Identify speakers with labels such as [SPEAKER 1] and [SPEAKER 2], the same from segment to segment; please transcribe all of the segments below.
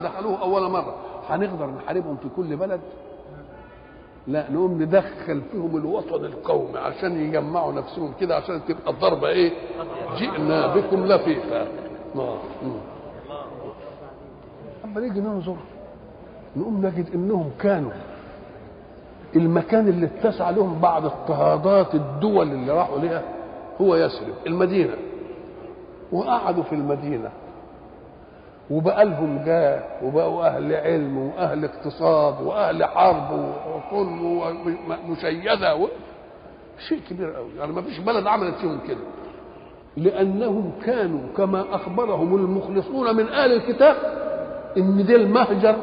[SPEAKER 1] دخلوه اول مره هنقدر نحاربهم في كل بلد لا نقوم ندخل فيهم الوطن القومي عشان يجمعوا نفسهم كده عشان تبقى الضربه ايه جئنا بكم لفيفا آه. مم. اما نيجي ننظر نقوم نجد انهم كانوا المكان اللي اتسع لهم بعد اضطهادات الدول اللي راحوا لها هو يثرب المدينه وقعدوا في المدينه وبقى لهم جاه وبقوا اهل علم واهل اقتصاد واهل حرب وكل مشيده و... شيء كبير قوي يعني ما فيش بلد عملت فيهم كده لانهم كانوا كما اخبرهم المخلصون من اهل الكتاب ان ده المهجر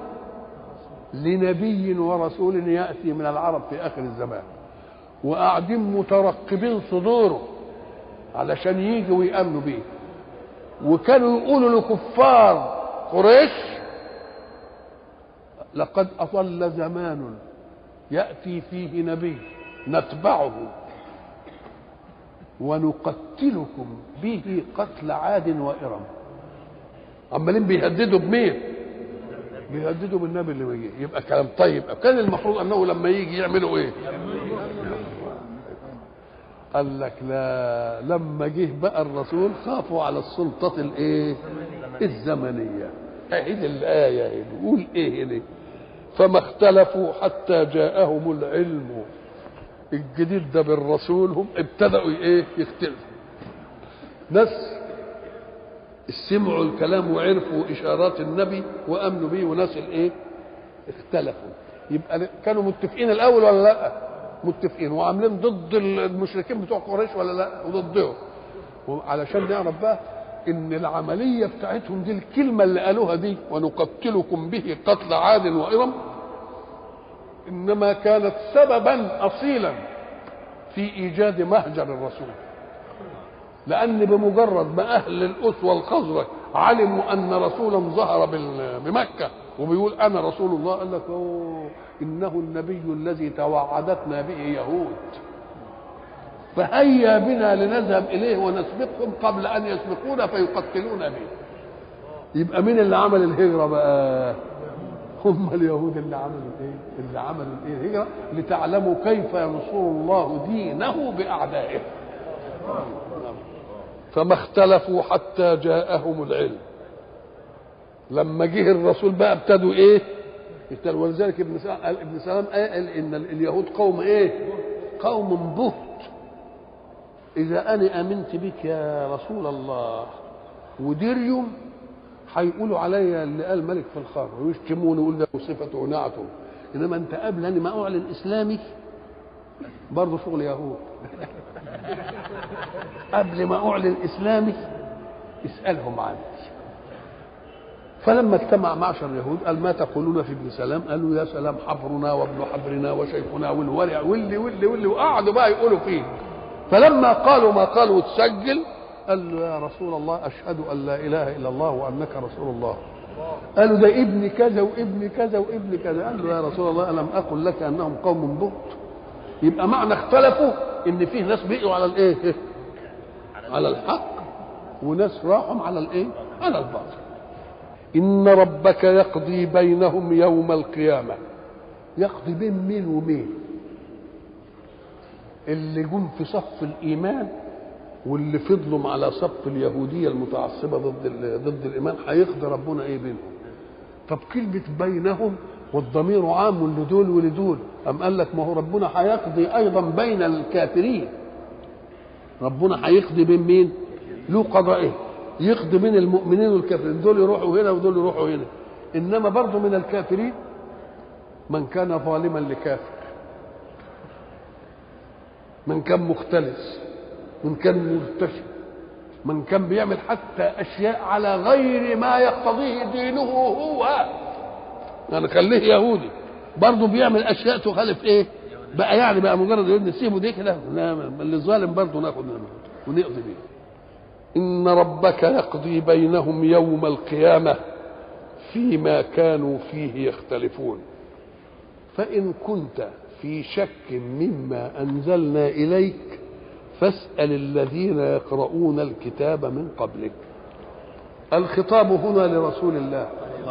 [SPEAKER 1] لنبي ورسول ياتي من العرب في اخر الزمان وقاعدين مترقبين صدوره علشان يجي ويامنوا بيه وكانوا يقولوا لكفار قريش لقد أطل زمان يأتي فيه نبي نتبعه ونقتلكم به قتل عاد وإرم عمالين بيهددوا بمين؟ بيهددوا بالنبي اللي بيجي يبقى كلام طيب كان المفروض انه لما يجي يعملوا ايه؟ قال لك لا لما جه بقى الرسول خافوا على السلطة الايه الزمنية اهي الآية اهي قول ايه هنا فما اختلفوا حتى جاءهم العلم الجديد ده بالرسول هم ابتدأوا ايه يختلفوا ناس سمعوا الكلام وعرفوا اشارات النبي وامنوا به وناس الايه اختلفوا يبقى كانوا متفقين الاول ولا لا متفقين وعاملين ضد المشركين بتوع قريش ولا لا وضدهم علشان نعرف بقى ان العمليه بتاعتهم دي الكلمه اللي قالوها دي ونقتلكم به قتل عاد وارم انما كانت سببا اصيلا في ايجاد مهجر الرسول لان بمجرد ما اهل الاس والخزرج علموا ان رسولا ظهر بمكه وبيقول انا رسول الله قال لك اوه انه النبي الذي توعدتنا به يهود فهيا بنا لنذهب اليه ونسبقهم قبل ان يسبقونا فيقتلونا به يبقى مين اللي عمل الهجره بقى هم اليهود اللي عملوا ايه اللي عملوا ايه الهجره لتعلموا كيف ينصر الله دينه باعدائه فما اختلفوا حتى جاءهم العلم لما جه الرسول بقى ابتدوا ايه يختلوا ولذلك ابن سلام قال ابن سلام قال ان اليهود قوم ايه قوم بهت اذا انا امنت بك يا رسول الله وديريوم هيقولوا عليا اللي قال ملك في الخار ويشتموني ويقول ده صفته ونعته انما انت قبل اني ما اعلن اسلامي برضه شغل يهود قبل ما اعلن اسلامي اسالهم عني فلما اجتمع معشر اليهود قال ما تقولون في ابن سلام قالوا يا سلام حبرنا وابن حبرنا وشيخنا والورع واللي واللي واللي وقعدوا بقى يقولوا فيه فلما قالوا ما قالوا وتسجل قال له يا رسول الله اشهد ان لا اله الا الله وانك رسول الله قالوا ده ابن كذا وابن كذا وابن كذا قال له يا رسول الله الم اقل لك انهم قوم بهت يبقى معنى اختلفوا ان فيه ناس بقوا على الايه على الحق وناس راحوا على الايه على الباطل ان ربك يقضي بينهم يوم القيامه يقضي بين مين ومين اللي جم في صف الايمان واللي فضلوا على صف اليهوديه المتعصبه ضد ضد الايمان هيقضي ربنا ايه بينهم طب كلمه بينهم والضمير عام لدول ولدول أم قال لك ما هو ربنا هيقضي أيضا بين الكافرين ربنا هيقضي بين مين؟ له قضائه يقضي بين المؤمنين والكافرين دول يروحوا هنا ودول يروحوا هنا إنما برضه من الكافرين من كان ظالما لكافر من كان مختلس من كان مرتشي من كان بيعمل حتى أشياء على غير ما يقتضيه دينه هو يعني خليه يهودي برضه بيعمل اشياء تخالف ايه بقى يعني بقى مجرد يقول نسيبه دي كده لا اللي ظالم برضه ناخد منه ونقضي بيه ان ربك يقضي بينهم يوم القيامه فيما كانوا فيه يختلفون فان كنت في شك مما انزلنا اليك فاسال الذين يقرؤون الكتاب من قبلك الخطاب هنا لرسول الله